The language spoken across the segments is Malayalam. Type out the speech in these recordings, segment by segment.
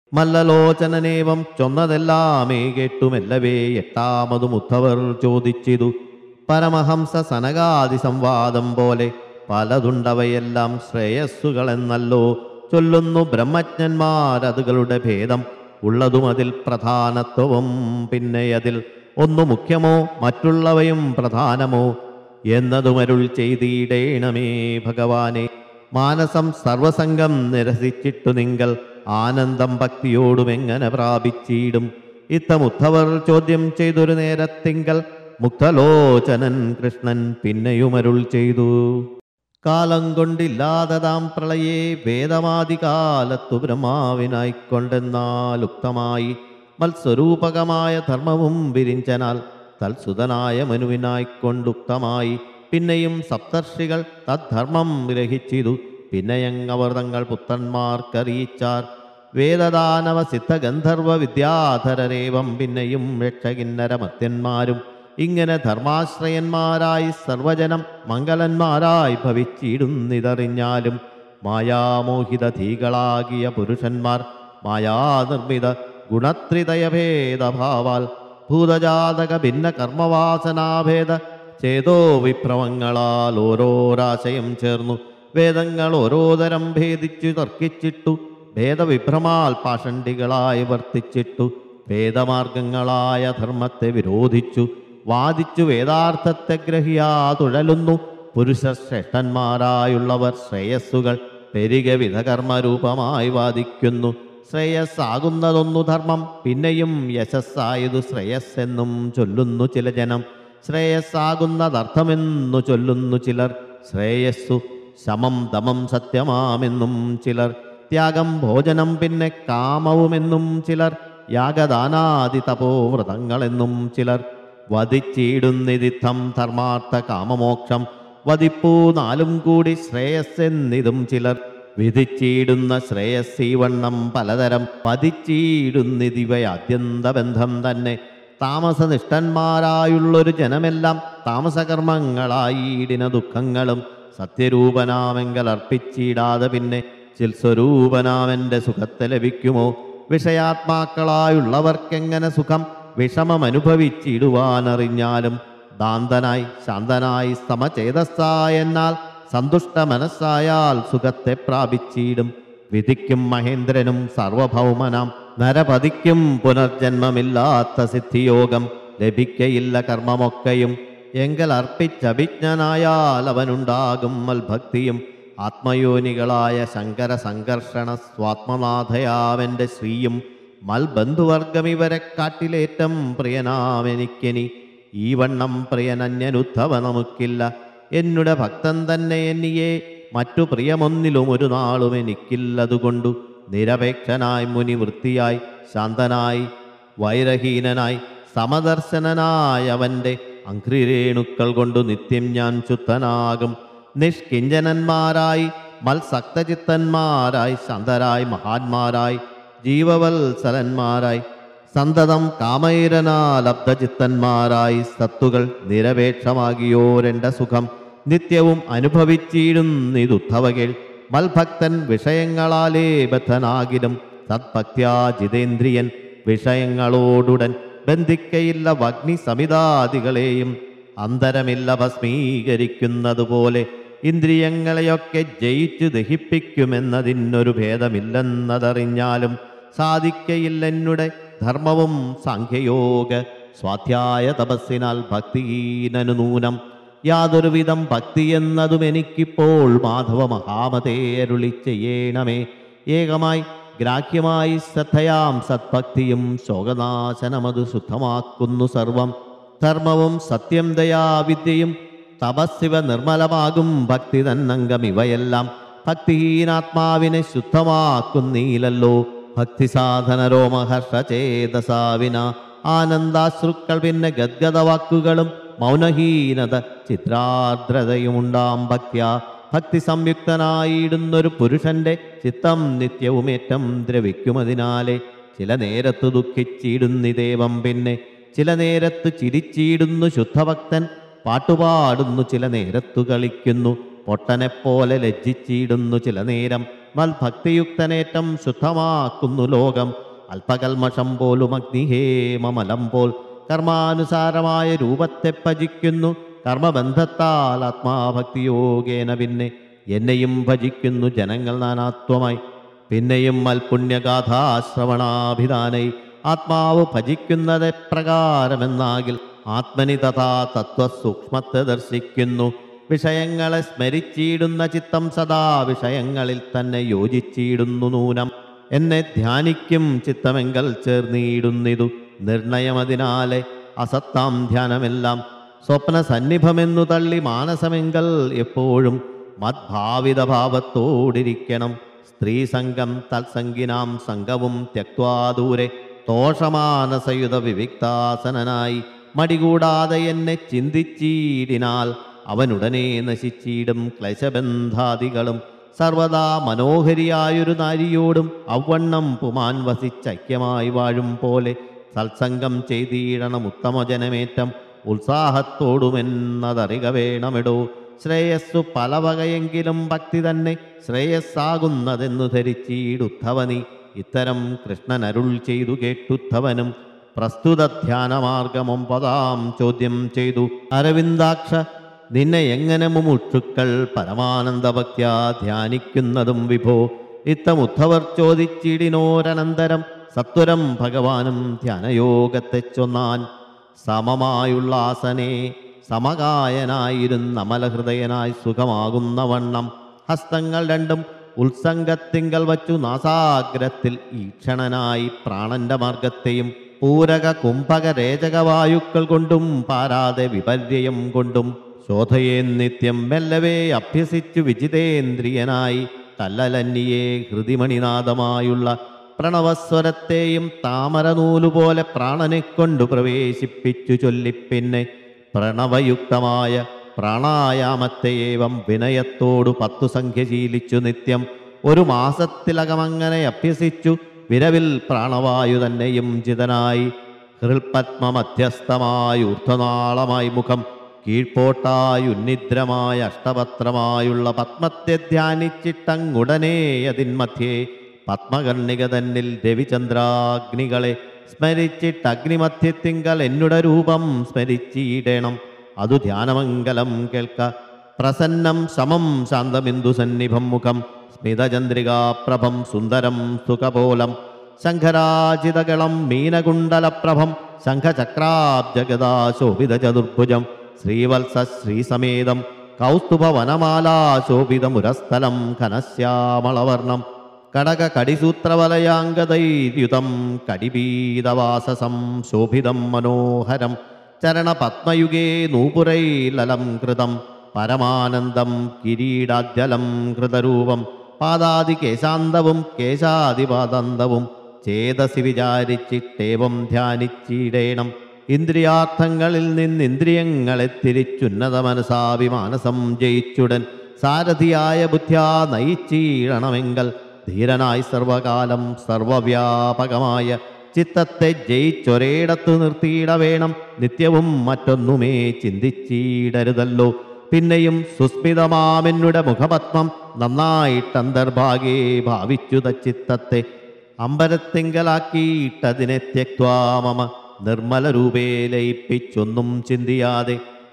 മല്ലലോചനനേവം ചൊന്നതെല്ലാമേ കേട്ടുമെല്ലവേ എട്ടാമതും ഉദ്ധവർ ചോദിച്ചിതു പരമഹംസ സനകാദി സംവാദം പോലെ പലതുണ്ടവയെല്ലാം ശ്രേയസ്സുകളെന്നല്ലോ ചൊല്ലുന്നു ബ്രഹ്മജ്ഞന്മാരതുകളുടെ ഭേദം ഉള്ളതും അതിൽ പ്രധാനത്വവും പിന്നെ അതിൽ ഒന്നു മുഖ്യമോ മറ്റുള്ളവയും പ്രധാനമോ എന്നതുമരുൾ ചെയ്തിടേണമേ ഭഗവാനെ മാനസം സർവസംഗം നിരസിച്ചിട്ടു നിങ്ങൾ ആനന്ദം ഭക്തിയോടും എങ്ങനെ പ്രാപിച്ചിടും ഇത്തമുദ്ധവർ ചോദ്യം ചെയ്തൊരു നേരത്തിങ്കൽ മുക്തലോചനൻ കൃഷ്ണൻ പിന്നെയുമരുൾ ചെയ്തു കാലം കൊണ്ടില്ലാതതാം പ്രളയേ വേദമാദികാലത്തു ബ്രഹ്മാവിനായിക്കൊണ്ടെന്നാലുക്തമായി മത്സ്വരൂപകമായ ധർമ്മവും വിരിഞ്ചനാൽ തൽസുതനായ മനുവിനായിക്കൊണ്ടുക്തമായി പിന്നെയും സപ്തർഷികൾ തദ്ധർമ്മം ഗ്രഹിച്ചിതു പിന്നെയങ്ങവർ തങ്ങൾ പുത്രന്മാർക്കറിയിച്ചാർ വേദദാനവ സിദ്ധഗന്ധർവ വിദ്യാധരരേവം പിന്നെയും രക്ഷകിന്നരമത്യന്മാരും ഇങ്ങനെ ധർമാശ്രയന്മാരായി സർവജനം മംഗലന്മാരായി ഭവിച്ചിടുന്നിതറിഞ്ഞാലും മായാമോഹിതധീകളാകിയ പുരുഷന്മാർ മായാനിർമ്മിത ഗുണത്രിതയഭേദഭാവാൽ ഭൂതജാതക ഭിന്ന കർമ്മവാസനാഭേദ ചേതോ വിഭ്രമങ്ങളാൽ ഓരോരാശയം ചേർന്നു വേദങ്ങൾ ഓരോതരം ഭേദിച്ചു തർക്കിച്ചിട്ടു ഭേദവിഭ്രമാൽ പാഷണ്ഡികളായി വർത്തിച്ചിട്ടു വേദമാർഗങ്ങളായ ധർമ്മത്തെ വിരോധിച്ചു വാദിച്ചു വേദാർത്ഥത്തെ ഗ്രഹിയാ തുഴലുന്നു പുരുഷ ശ്രേഷ്ഠന്മാരായുള്ളവർ ശ്രേയസ്സുകൾ പെരിക വിധകർമ്മരൂപമായി വാദിക്കുന്നു ശ്രേയസ്സാകുന്നതൊന്നു ധർമ്മം പിന്നെയും യശസ്സായതു ശ്രേയസ്സെന്നും ചൊല്ലുന്നു ചില ജനം ശ്രേയസ്സാകുന്നതർത്ഥമെന്നു ചൊല്ലുന്നു ചിലർ ശ്രേയസ്സു ശമം ദമം സത്യമാമെന്നും ചിലർ ത്യാഗം ഭോജനം പിന്നെ കാമവുമെന്നും ചിലർ യാഗദാനാദി തപോവ്രതങ്ങളെന്നും ചിലർ വധിച്ചിടുന്നിതിത്തം ധർമാർത്ഥ കാമമോക്ഷം വധിപ്പൂ നാലും കൂടി ശ്രേയസ്സെന്നിതും ചിലർ വിധിച്ചിടുന്ന ശ്രേയസ്സീവണ്ണം പലതരം പതിച്ചിടുന്നിതിവയാദ്യന്തബന്ധം തന്നെ താമസനിഷ്ഠന്മാരായുള്ളൊരു ജനമെല്ലാം താമസകർമ്മങ്ങളായിടിന ദുഃഖങ്ങളും സത്യരൂപനാമെങ്കിൽ അർപ്പിച്ചിടാതെ പിന്നെ ചിൽസ്വരൂപനാമെൻ്റെ സുഖത്തെ ലഭിക്കുമോ വിഷയാത്മാക്കളായുള്ളവർക്കെങ്ങനെ സുഖം വിഷമമനുഭവിച്ചിടുവാനറിഞ്ഞാലും ദാന്തനായി ശാന്തനായി സമചേതസ്സായെന്നാൽ സന്തുഷ്ട മനസ്സായാൽ സുഖത്തെ പ്രാപിച്ചിടും വിധിക്കും മഹേന്ദ്രനും സർവഭൗമനാം നരപതിക്കും പുനർജന്മമില്ലാത്ത സിദ്ധിയോഗം ലഭിക്കയില്ല കർമ്മമൊക്കെയും എങ്കൽ അർപ്പിച്ചഭിജ്ഞനായാൽ അവനുണ്ടാകും മൽഭക്തിയും ആത്മയോനികളായ ശങ്കര സംഘർഷണ സ്വാത്മനാഥയാവൻ്റെ ശ്രീയും മൽബന്ധുവർഗം ഇവരെ കാട്ടിലേറ്റം പ്രിയനാമെനിക്കെനി ഈ വണ്ണം പ്രിയനന്യനുദ്ധവ നമുക്കില്ല എന്നുടെ ഭക്തൻ തന്നെ എന്നിയെ മറ്റു പ്രിയമൊന്നിലും ഒരു നാളും എനിക്കില്ലതുകൊണ്ടു നിരപേക്ഷനായി മുനി വൃത്തിയായി ശാന്തനായി വൈരഹീനനായി സമദർശനനായ അവൻ്റെ അഘ്രിരേണുക്കൾ കൊണ്ടു നിത്യം ഞാൻ ശുദ്ധനാകും നിഷ്കിഞ്ചനന്മാരായി മത്സക്തചിത്തന്മാരായി ശാന്തരായി മഹാന്മാരായി ജീവവത്സലന്മാരായി സന്തതം കാമൈരനാലബ്ധചിത്തന്മാരായി സത്തുകൾ നിരപേക്ഷമാകിയോരെൻ്റെ സുഖം നിത്യവും അനുഭവിച്ചിടുന്നിതുദ്ധവകൾ മൽഭക്തൻ വിഷയങ്ങളാലേ ബദ്ധനാകിലും സത്ഭക്ത്യാ ജിതേന്ദ്രിയൻ വിഷയങ്ങളോടുടൻ ബന്ധിക്കയില്ല വഗ്നി സമിതാദികളെയും അന്തരമില്ല ഭസ്മീകരിക്കുന്നതുപോലെ ഇന്ദ്രിയങ്ങളെയൊക്കെ ജയിച്ചു ദഹിപ്പിക്കുമെന്നതിനൊരു ഭേദമില്ലെന്നതറിഞ്ഞാലും സാധിക്കയില്ലെന്നുടെ ധർമ്മവും സാഖ്യയോഗ സ്വാധ്യായ തപസ്സിനാൽ ഭക്തിഹീനനു നൂനം യാതൊരുവിധം ഭക്തി എന്നതും എനിക്കിപ്പോൾ മാധവ മഹാമതേ അരുളി ചെയ്യണമേ ഏകമായി ഗ്രാഹ്യമായി ശ്രദ്ധയാം സത്ഭക്തിയും ശോകനാശനമതു ശുദ്ധമാക്കുന്നു സർവം ധർമ്മവും സത്യം ദയാവിദ്യയും തപസ്സിവ നിർമ്മലമാകും ഭക്തി തന്നംഗം ഇവയെല്ലാം ഭക്തിഹീനാത്മാവിനെ ശുദ്ധമാക്കുന്നീലല്ലോ ഭക്തി സാധന രോമഹർഷചേതസാവിന ആനന്ദാശ്രുക്കൾ പിന്നെ ഗദ്ഗത വാക്കുകളും മൗനഹീനത ചിത്രാർദ്രതയുമുണ്ടാം ഭക്ത്യ ഭക്തി സംയുക്തനായിടുന്നൊരു പുരുഷന്റെ ചിത്തം നിത്യവുമേറ്റം ദ്രവിക്കുമതിനാലെ ചില നേരത്തു ദുഃഖിച്ചിടുന്നിദേവം പിന്നെ ചില നേരത്ത് ചിരിച്ചിടുന്നു ശുദ്ധഭക്തൻ പാട്ടുപാടുന്നു ചില നേരത്തു കളിക്കുന്നു പൊട്ടനെപ്പോലെ ലജ്ജിച്ചിടുന്നു ചില നേരം മൽഭക്തിയുക്തനേറ്റം ശുദ്ധമാക്കുന്നു ലോകം അല്പകൽമഷം പോലും അഗ്നിഹേമമലം പോൽ കർമാനുസാരമായ രൂപത്തെ ഭജിക്കുന്നു കർമ്മബന്ധത്താൽ ആത്മാഭക്തിയോഗേന പിന്നെ എന്നെയും ഭജിക്കുന്നു ജനങ്ങൾ നാനാത്വമായി പിന്നെയും മൽപുണ്യഗാഥാശ്രവണാഭിധാനൈ ആത്മാവ് ഭജിക്കുന്നത് പ്രകാരമെന്നാകിൽ ആത്മനി തഥാ തത്വസൂക്ഷ്മത്തെ ദർശിക്കുന്നു വിഷയങ്ങളെ സ്മരിച്ചിടുന്ന ചിത്തം സദാ വിഷയങ്ങളിൽ തന്നെ യോജിച്ചിടുന്നു നൂനം എന്നെ ധ്യാനിക്കും ചിത്തമെങ്കൽ ചേർന്നിടുന്നിതു നിർണയമതിനാലെ അസത്താം ധ്യാനമെല്ലാം സ്വപ്ന സന്നിഭമെന്നു തള്ളി മാനസമെങ്കൽ എപ്പോഴും മദ്ഭാവിത ഭാവത്തോടിരിക്കണം സ്ത്രീസംഗം തത്സംഗിനാം സംഘവും ത്യക്വാ ദൂരെ തോഷമാനസയുധ വിവിക്താസനനായി മടികൂടാതെ എന്നെ ചിന്തിച്ചീടിനാൽ അവനുടനെ നശിച്ചീടും ക്ലേശബന്ധാദികളും സർവദാ മനോഹരിയായൊരു നാരിയോടും അവണ്ണം പുമാൻ വസിച്ചൈക്യമായി വാഴും പോലെ സത്സംഗം ചെയ്തീടണം ഉത്തമജനമേറ്റം ഉത്സാഹത്തോടുമെന്നതറിക വേണമെടോ ശ്രേയസ്സു പല വകയെങ്കിലും ഭക്തി തന്നെ ശ്രേയസ്സാകുന്നതെന്നു ധരിച്ചീടുദ്ധവനി ഇത്തരം കൃഷ്ണൻ അരുൾ ചെയ്തു കേട്ടുദ്ധവനും പ്രസ്തുത ധ്യാനമാർഗമൊമ്പതാം ചോദ്യം ചെയ്തു അരവിന്ദാക്ഷ നിന്നെ എങ്ങനെ മുമുക്ഷുക്കൾ പരമാനന്ദഭക്ത്യാ ധ്യാനിക്കുന്നതും വിഭോ ഇത്തമുദ്ധവർ ചോദിച്ചിടിനോരനന്തരം സത്വരം ഭഗവാനും ധ്യാനയോഗത്തെ ചൊന്നാൻ സമമായുള്ള ആസനെ സമകായനായിരുന്ന അമലഹൃദയനായി സുഖമാകുന്ന വണ്ണം ഹസ്തങ്ങൾ രണ്ടും ഉത്സംഗത്തിങ്കൽ വച്ചു നാസാഗ്രത്തിൽ ഈക്ഷണനായി പ്രാണന്റെ മാർഗത്തെയും പൂരക കുംഭക രേചകവായുക്കൾ കൊണ്ടും പാരാതെ വിപര്യം കൊണ്ടും ശോധയെ നിത്യം മെല്ലവേ അഭ്യസിച്ചു വിജിതേന്ദ്രിയനായി തല്ലലന്യെ ഹൃതിമണിനാദമായുള്ള പ്രണവസ്വരത്തെയും താമരനൂലുപോലെ പ്രാണനെ കൊണ്ടു പ്രവേശിപ്പിച്ചു ചൊല്ലിപ്പിന്നെ പ്രണവയുക്തമായ പ്രാണായാമത്തെ ഏവം വിനയത്തോടു പത്തു സംഖ്യ ശീലിച്ചു നിത്യം ഒരു മാസത്തിലകമങ്ങനെ അഭ്യസിച്ചു വിരവിൽ പ്രാണവായു തന്നെയും ജിതനായി ഹൃൽപത്മമധ്യസ്ഥമായി ഊർധ്വനാളമായി മുഖം കീഴ്പോട്ടായി ഉന്നിദ്രമായ അഷ്ടപത്രമായുള്ള പത്മത്തെ ധ്യാനിച്ചിട്ടങ്ങുടനെ അതിന്മധ്യേ പത്മകർണിക തന്നിൽ രവിചന്ദ്രാഗ്നികളെ സ്മരിച്ചിട്ടഗ്നിമധ്യത്തിങ്കൽ എന്നുട രൂപം സ്മരിച്ചിടണം അതു ധ്യാനമംഗലം കേൾക്ക പ്രസന്നം സമം ശാന്തബിന്ദു സന്നിഭം മുഖം സ്മിതചന്ദ്രികാപ്രഭം സുന്ദരം സുഖപോലം ശംഖരാജിതകളം മീനകുണ്ടലപ്രഭം ശംഖചക്രാബ്ജഗദാ ശോഭിത ചതുർഭുജം ശ്രീവത്സ ശ്രീസമേതം കൗസ്തുഭവനമാലാ ശോഭിതമുരസ്ഥലം ഘനശ്യാമളവർണം കടക കടിസൂത്രവലയാംഗതൈര്യുതം കടിപീതവാസസം ശോഭിതം മനോഹരം ചരണപത്മയുഗേ നൂപുരൈലലം കൃതം പരമാനന്ദം കിരീടാദ്യലം കൃതരൂപം പാദാദികേശാന്തവും കേശാദിപാദന്തവും ചേതസി വിചാരിച്ചിട്ടേവം ധ്യാനിച്ചിടേണം ഇന്ദ്രിയാർത്ഥങ്ങളിൽ നിന്ന് ഇന്ദ്രിയങ്ങളെ തിരിച്ചുന്നത മനസാഭിമാനസം ജയിച്ചുടൻ സാരഥിയായ ബുദ്ധ്യാ നയിച്ചീഴണമെങ്കിൽ ധീരനായി സർവകാലം സർവവ്യാപകമായ ചിത്തത്തെ ജയിച്ചൊരേടത്തു നിർത്തിയിട വേണം നിത്യവും മറ്റൊന്നുമേ ചിന്തിച്ചിടരുതല്ലോ പിന്നെയും സുസ്മിതമാമെന്നുടെ മുഖപത്മം നന്നായിട്ടന്തർഭാഗേ ഭാവിച്ചു തച്ചിത്തത്തെ അമ്പരത്തിങ്കലാക്കിയിട്ടതിനെ ത്യക്വാ മമ നിർമ്മല രൂപേ ലയിപ്പിച്ചൊന്നും ചിന്തിയാതെ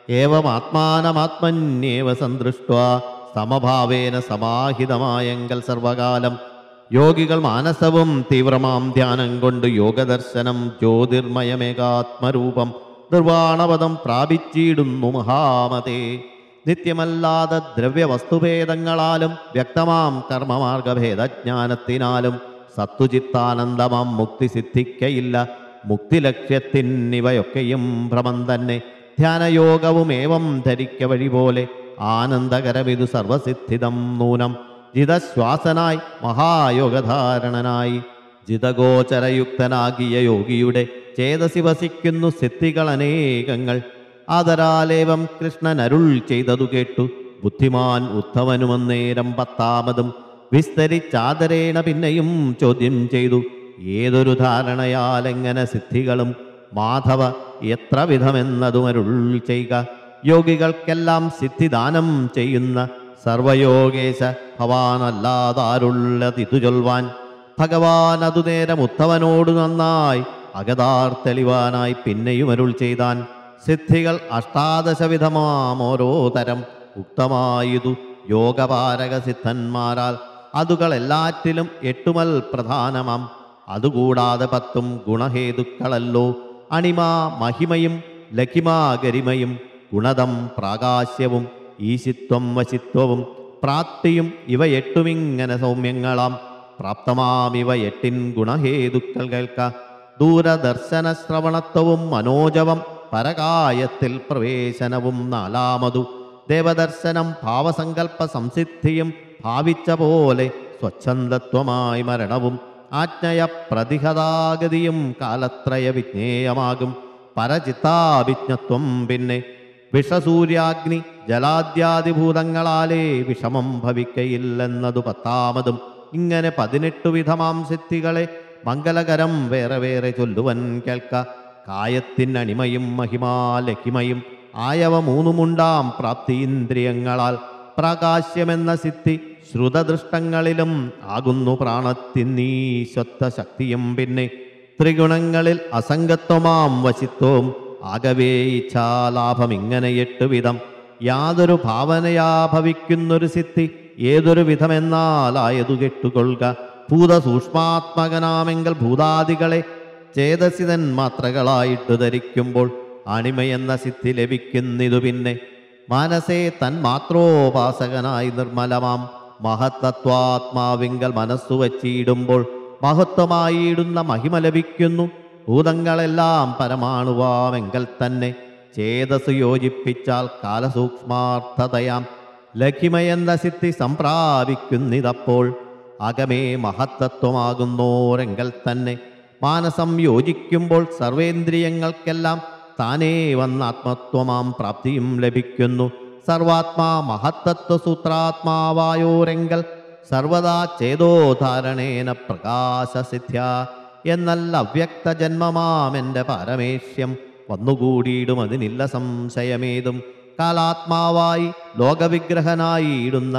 ഏവമാത്മാനമാത്മന്യേവ സന്തൃഷ്ട സമഭാവേന സമാഹിതമായെങ്കൽ സർവകാലം യോഗികൾ മാനസവും തീവ്രമാം ധ്യാനം കൊണ്ട് യോഗദർശനം ജ്യോതിർമയമേകാത്മരൂപം നിർവാണപദം പ്രാപിച്ചിടുന്നു മഹാമതേ നിത്യമല്ലാതെ ദ്രവ്യവസ്തുഭേദങ്ങളാലും വ്യക്തമാം കർമ്മമാർഗഭേദജ്ഞാനത്തിനാലും സത്തുചിത്താനന്ദമാം മുക്തി സിദ്ധിക്കയില്ല മുക്തിലക്ഷ്യത്തിനിവയൊക്കെയും ഭ്രമം തന്നെ ധ്യാനയോഗവും ഏവം ധരിക്ക വഴി പോലെ ആനന്ദകരമിതു സർവസിദ്ധിതം നൂനം ജിതശ്വാസനായി മഹായോഗധാരണനായി ജിതഗോചരയുക്തനാകിയ യോഗിയുടെ ചേതസി വസിക്കുന്നു സിദ്ധികൾ അനേകങ്ങൾ ആദരാലേവം കൃഷ്ണൻ അരുൾ ചെയ്തതു കേട്ടു ബുദ്ധിമാൻ ഉദ്ധവനുമന്നേരം പത്താമതും വിസ്തരിച്ചാദരേണ പിന്നെയും ചോദ്യം ചെയ്തു ഏതൊരു ധാരണയാൽ എങ്ങനെ സിദ്ധികളും മാധവ എത്ര വിധമെന്നതും അരുൾ ചെയ്യുക യോഗികൾക്കെല്ലാം സിദ്ധിദാനം ചെയ്യുന്ന സർവയോഗേശ ഭവാനല്ലാതാരുള്ളതിതു ചൊൽവാൻ ഭഗവാൻ അതു നേരം ഉത്തവനോട് നന്നായി അകതാർ തെളിവാനായി പിന്നെയും അരുൾ ചെയ്താൻ സിദ്ധികൾ അഷ്ടാദശവിധമാം ഓരോ തരം ഉക്തമായതു യോഗപാരക സിദ്ധന്മാരാൽ അതുകൾ എല്ലാറ്റിലും എട്ടുമൽ പ്രധാനമാം അതുകൂടാതെ പത്തും ഗുണഹേതുക്കളല്ലോ അണിമ മഹിമയും ലഖിമാ ഗരിമയും ഗുണദം പ്രാകാശ്യവും ഈശിത്വം വശിത്വവും പ്രാപ്തിയും ഇവ എട്ടുമിങ്ങനെ സൗമ്യങ്ങളാം പ്രാപ്തമാം ഇവ എട്ടിൻ ഗുണഹേതുക്കൾ കേൾക്ക ദൂരദർശന ശ്രവണത്വവും മനോജവം പരകായത്തിൽ പ്രവേശനവും നാലാമതു ദേവദർശനം ഭാവസങ്കല്പ സംസിദ്ധിയും ഭാവിച്ച പോലെ സ്വച്ഛന്തത്വമായി മരണവും ആജ്ഞയ പ്രതിഹതാഗതിയും കാലത്രയ വിജ്ഞേയമാകും പരചിത്താഭിജ്ഞത്വം പിന്നെ വിഷസൂര്യാഗ്നി ജലാദ്യാദിഭൂതങ്ങളാലേ വിഷമം ഭവിക്കയില്ലെന്നതു പത്താമതും ഇങ്ങനെ പതിനെട്ടു വിധമാം സിദ്ധികളെ മംഗലകരം വേറെ വേറെ ചൊല്ലുവൻ കേൾക്ക കായത്തിനണിമയും മഹിമാലഹിമയും ആയവ മൂന്നുമുണ്ടാം പ്രാപ്തീന്ദ്രിയങ്ങളാൽ പ്രാകാശ്യമെന്ന സിദ്ധി ശ്രുതദൃഷ്ടങ്ങളിലും ആകുന്നു പ്രാണത്തിന്നീ സ്വത്ത ശക്തിയും പിന്നെ ത്രിഗുണങ്ങളിൽ അസംഗത്വമാം വശിത്വവും ആകവേ ഇച്ഛാലാഭം ഇങ്ങനെ എട്ട് വിധം യാതൊരു ഭാവനയാ ഭവിക്കുന്നൊരു സിദ്ധി ഏതൊരു വിധമെന്നാലായതു കെട്ടുകൊള്ളുക ഭൂതസൂക്ഷ്മാത്മകനാമെങ്കിൽ ഭൂതാദികളെ ചേതസിതൻ മാത്രകളായിട്ട് ധരിക്കുമ്പോൾ അണിമയെന്ന സിദ്ധി ലഭിക്കുന്നിതു പിന്നെ മനസ്സേ തൻ മാത്രോപാസകനായി നിർമ്മലമാം മഹത്തത്വാത്മാവിങ്കൽ മനസ്സു വച്ചിടുമ്പോൾ മഹത്വമായിടുന്ന മഹിമ ലഭിക്കുന്നു ഭൂതങ്ങളെല്ലാം പരമാണുവാമെങ്കിൽ തന്നെ ചേതസ് യോജിപ്പിച്ചാൽ കാലസൂക്ഷ്മാർത്ഥതയാം ലഖിമയെന്ന സിദ്ധി സംപ്രാപിക്കുന്നിതപ്പോൾ അകമേ മഹത്തത്വമാകുന്നോരെങ്കിൽ തന്നെ മാനസം യോജിക്കുമ്പോൾ സർവേന്ദ്രിയങ്ങൾക്കെല്ലാം താനേ വന്ന ആത്മത്വമാം പ്രാപ്തിയും ലഭിക്കുന്നു സർവാത്മാ മഹത്തത്വ സൂത്രാത്മാവായോരെങ്കൽ സർവദാ ചേതോധാരണേന പ്രകാശസിദ്ധ്യ എന്നല്ല അവ്യക്ത ജന്മമാം എൻ്റെ പാരമേഷ്യം വന്നുകൂടിയിടും അതിനില്ല സംശയമേതും കാലാത്മാവായി ലോകവിഗ്രഹനായിടുന്ന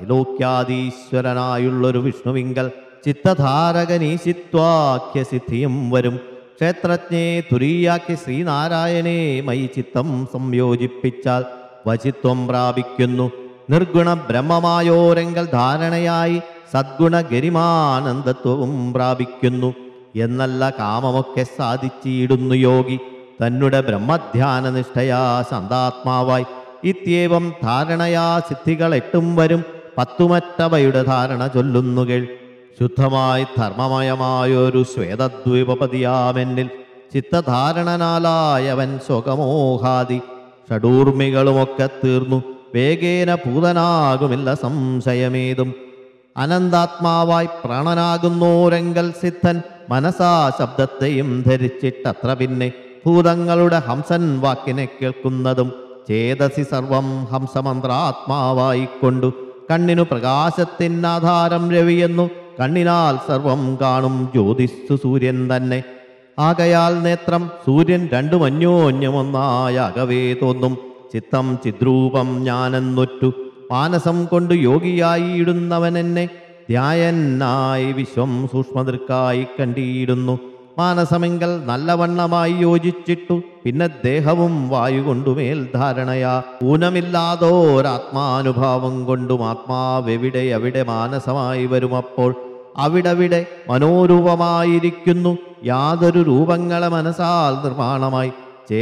ത്രൈലോക്യാധീശ്വരനായുള്ളൊരു വിഷ്ണുവിങ്കൽ ചിത്തധാരകനീശിത്വാഖ്യ സിദ്ധിയും വരും ക്ഷേത്രജ്ഞേ തുരീയാക്കി ശ്രീനാരായണേ മയി ചിത്തം സംയോജിപ്പിച്ചാൽ വചിത്വം പ്രാപിക്കുന്നു നിർഗുണ ബ്രഹ്മമായോരെങ്കൽ ധാരണയായി സദ്ഗുണ ഗരിമാനന്ദത്വവും പ്രാപിക്കുന്നു എന്നല്ല കാമമൊക്കെ സാധിച്ചിടുന്നു യോഗി തന്നെ ബ്രഹ്മധ്യാന നിഷ്ഠയാ ശാന്താത്മാവായി ഇത്യേവം ധാരണയാ സിദ്ധികൾ എട്ടും വരും പത്തുമറ്റവയുടെ ധാരണ ചൊല്ലുന്നുകൾ ശുദ്ധമായി ധർമ്മമയമായൊരു ശ്വേതദ്വീപതിയാമെന്നിൽ ചിത്തധാരണനാലായവൻ ശോകമോഹാദി ഷഡൂർമികളുമൊക്കെ തീർന്നു വേഗേന പൂതനാകുമില്ല സംശയമേതും അനന്താത്മാവായി പ്രാണനാകുന്നോരെങ്കൽ സിദ്ധൻ മനസാ ശബ്ദത്തെയും ധരിച്ചിട്ടത്ര പിന്നെ ഭൂതങ്ങളുടെ ഹംസൻ വാക്കിനെ കേൾക്കുന്നതും ചേതസി സർവം ഹംസമന്ത്രാത്മാവായിക്കൊണ്ടു കണ്ണിനു പ്രകാശത്തിനാധാരം രവിയെന്നു കണ്ണിനാൽ സർവം കാണും ജ്യോതിസ്സു സൂര്യൻ തന്നെ ആകയാൽ നേത്രം സൂര്യൻ രണ്ടും അന്യോന്യമൊന്നായ അകവേ തോന്നും ചിത്തം ചിദ്രൂപം ഞാനെന്നൊറ്റു മാനസം കൊണ്ട് യോഗിയായിടുന്നവനെന്നെ ധ്യായനായി വിശ്വം സൂക്ഷ്മദൃക്കായി കണ്ടിടുന്നു മാനസമെങ്കൽ നല്ലവണ്ണമായി യോജിച്ചിട്ടു പിന്നെ ദേഹവും വായു കൊണ്ടുമേൽ ധാരണയാ ഊനമില്ലാതോരാത്മാനുഭാവം കൊണ്ടും ആത്മാവെവിടെ എവിടെ മാനസമായി വരുമപ്പോൾ അവിടവിടെ മനോരൂപമായിരിക്കുന്നു യാതൊരു രൂപങ്ങളെ മനസ്സാൽ നിർമ്മാണമായി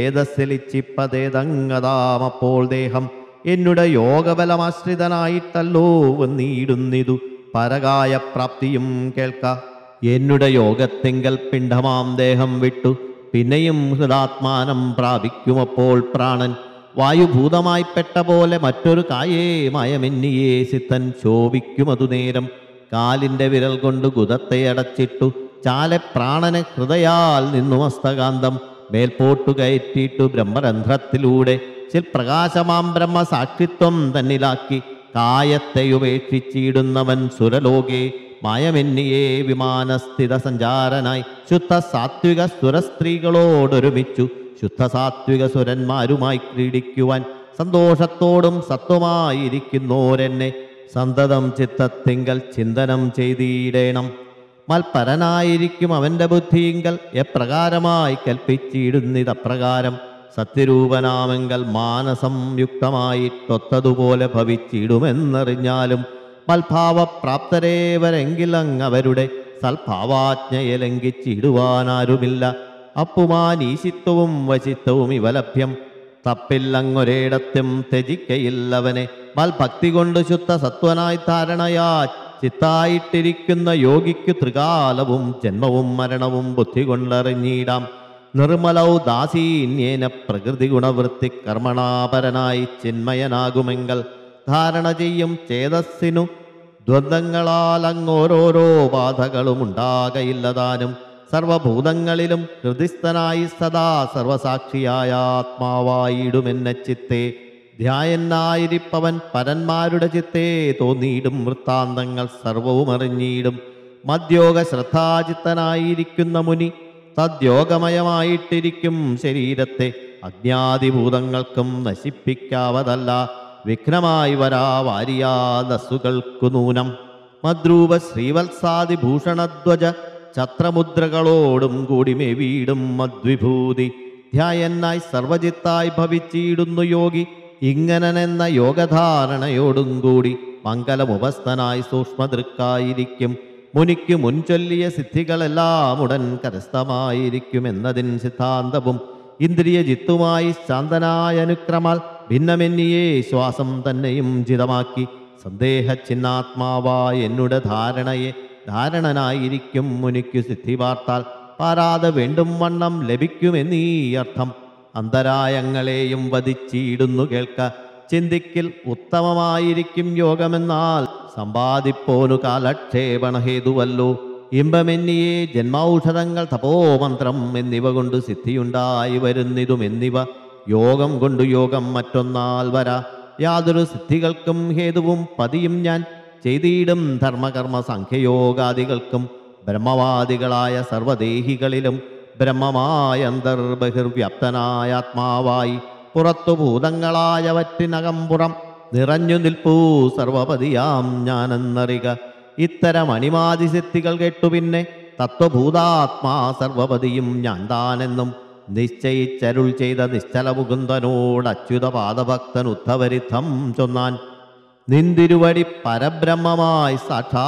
ചേതസ്സലിച്ചിപ്പതേതങ്ങതാമപ്പോൾ ദേഹം എന്നുടെ യോഗബലമാശ്രിതനായിട്ടല്ലോ വന്നിടുന്നിതു പരകായ പ്രാപ്തിയും കേൾക്ക എന്നുടെ യോഗത്തിങ്കൽ പിണ്ഡമാം ദേഹം വിട്ടു പിന്നെയും ഹൃദാത്മാനം പ്രാപിക്കുമപ്പോൾ പ്രാണൻ വായുഭൂതമായി പെട്ട പോലെ മറ്റൊരു കായേ മയമെന്നിയേ സിദ്ധൻ ശോഭിക്കുമതു നേരം കാലിന്റെ വിരൽ കൊണ്ട് ഗുദത്തെ അടച്ചിട്ടു ചാലെ പ്രാണന് ഹൃദയാൽ നിന്നു മസ്തകാന്തം മേൽപോട്ടു കയറ്റിയിട്ടു ബ്രഹ്മരന്ധ്രത്തിലൂടെ ചിൽപ്രകാശമാം ബ്രഹ്മസാക്ഷിത്വം തന്നിലാക്കി കായത്തെ ഉപേക്ഷിച്ചിടുന്നവൻ സുരലോകെ മായമെന്നിയേ വിമാനസ്ഥിത സഞ്ചാരനായി ശുദ്ധ സാത്വിക സുരസ്ത്രീകളോടൊരുമിച്ചു ശുദ്ധ സാത്വിക സുരന്മാരുമായി ക്രീഡിക്കുവാൻ സന്തോഷത്തോടും സത്വമായിരിക്കുന്നോരെന്നെ സന്തതം ചിത്തത്തിങ്കൽ ചിന്തനം ചെയ്തിടേണം മൽപരനായിരിക്കും അവന്റെ ബുദ്ധിയിങ്കൽ എപ്രകാരമായി കൽപ്പിച്ചിടുന്നിതപ്രകാരം സത്യരൂപനാമെങ്കൽ മാനസം യുക്തമായിട്ടൊത്തതുപോലെ ഭവിച്ചിടുമെന്നറിഞ്ഞാലും മൽഭാവപ്രാപ്തരേവരെങ്കിൽ അങ്ങവരുടെ സൽഭാവാജ്ഞയെ ലംഘിച്ചിടുവാനാരുമില്ല അപ്പുമാൻ ഈശിത്വവും വശിത്വവും ഇവ ലഭ്യം തപ്പില്ലങ്ങൊരേടത്തും ത്യജിക്കയില്ലവനെ മൽഭക്തി കൊണ്ട് ശുദ്ധ സത്വനായി ധാരണയാ ചിത്തായിട്ടിരിക്കുന്ന യോഗിക്കു ത്രികാലവും ജന്മവും മരണവും ബുദ്ധി കൊണ്ടറിഞ്ഞിടാം നിർമ്മലൗ ദാസീന്യേന പ്രകൃതി ഗുണവൃത്തി കർമ്മണാപരനായി ചിന്മയനാകുമെങ്കിൽ ധാരണ ചെയ്യും ചേതസ്സിനു ദ്വന്ദ്ങ്ങളാൽ അങ്ങോരോരോ ബാധകളും ഉണ്ടാകയില്ലതാനും സർവഭൂതങ്ങളിലും ഹൃദിസ്ഥനായി സദാ സർവസാക്ഷിയായ ആത്മാവായിടുമെന്ന ചിത്തെ ധ്യായനായിരിപ്പവൻ പരന്മാരുടെ ചിത്തെ തോന്നിയിടും വൃത്താന്തങ്ങൾ സർവവും അറിഞ്ഞിടും മദ്യോഗ ശ്രദ്ധാചിത്തനായിരിക്കുന്ന മുനി തദ്യോഗമയമായിട്ടിരിക്കും ശരീരത്തെ അജ്ഞാതിഭൂതങ്ങൾക്കും നശിപ്പിക്കാവതല്ല വിഘ്നമായി വരാ വാരിയാദസ്സുകൾക്കു നൂനം മദ്രൂപ ശ്രീവത്സാദിഭൂഷണധ്വജ ഛത്രമുദ്രകളോടും കൂടി മേവീടും മദ്വിഭൂതി ധ്യായനായി സർവജിത്തായി ഭവിച്ചിടുന്നു യോഗി ഇങ്ങനെന്ന യോഗധാരണയോടും കൂടി മംഗലമുപസ്ഥനായി സൂക്ഷ്മദൃക്കായിരിക്കും മുനിക്ക് മുൻചൊല്ലിയ സിദ്ധികളെല്ലാം ഉടൻ കരസ്ഥമായിരിക്കും എന്നതിൻ സിദ്ധാന്തവും ഇന്ദ്രിയ ജിത്തുമായി ശാന്തനായ അനുക്രമാൽ ഭിന്നമെന്നിയേ ശ്വാസം തന്നെയും ജിതമാക്കി സന്ദേഹഛിന്നാത്മാവായ എന്നുടെ ധാരണയെ ധാരണനായിരിക്കും മുനിക്കു സിദ്ധി വാർത്താൽ പാരാതെ വേണ്ടും വണ്ണം ലഭിക്കുമെന്നീ അർത്ഥം അന്തരായങ്ങളെയും വധിച്ചിടുന്നു കേൾക്ക ചിന്തിക്കിൽ ഉത്തമമായിരിക്കും യോഗമെന്നാൽ സമ്പാദിപ്പോനു കാലക്ഷേപണഹേതുവല്ലോ ഇമ്പമെന്നിയേ ജന്മൌഷധങ്ങൾ തപോമന്ത്രം എന്നിവ കൊണ്ട് സിദ്ധിയുണ്ടായി വരുന്നിതും എന്നിവ യോഗം കൊണ്ടു യോഗം മറ്റൊന്നാൽ വരാ യാതൊരു സിദ്ധികൾക്കും ഹേതുവും പതിയും ഞാൻ ചെയ്തിടും ധർമ്മകർമ്മ സംഖ്യയോഗാദികൾക്കും ബ്രഹ്മവാദികളായ സർവദേഹികളിലും ബ്രഹ്മമായ അന്തർബഹിർവ്യാപ്തനായ ആത്മാവായി പുറത്തു ഭൂതങ്ങളായവറ്റിനകംപുറം നിറഞ്ഞു നിൽപ്പൂ സർവപതിയാം ഞാനെന്നറിക ഇത്തരം അണിമാതിസിദ്ധികൾ കേട്ടു പിന്നെ തത്വഭൂതാത്മാ സർവപതിയും ഞാൻ താനെന്നും നിശ്ചയിച്ചരുൾ ചെയ്ത നിശ്ചല മുകുന്ദനോട് അച്യുത പാദഭക്തൻ ഉദ്ധവരിദ്ധം ചൊന്നാൻ നിന്തിരുവടി പരബ്രഹ്മമായി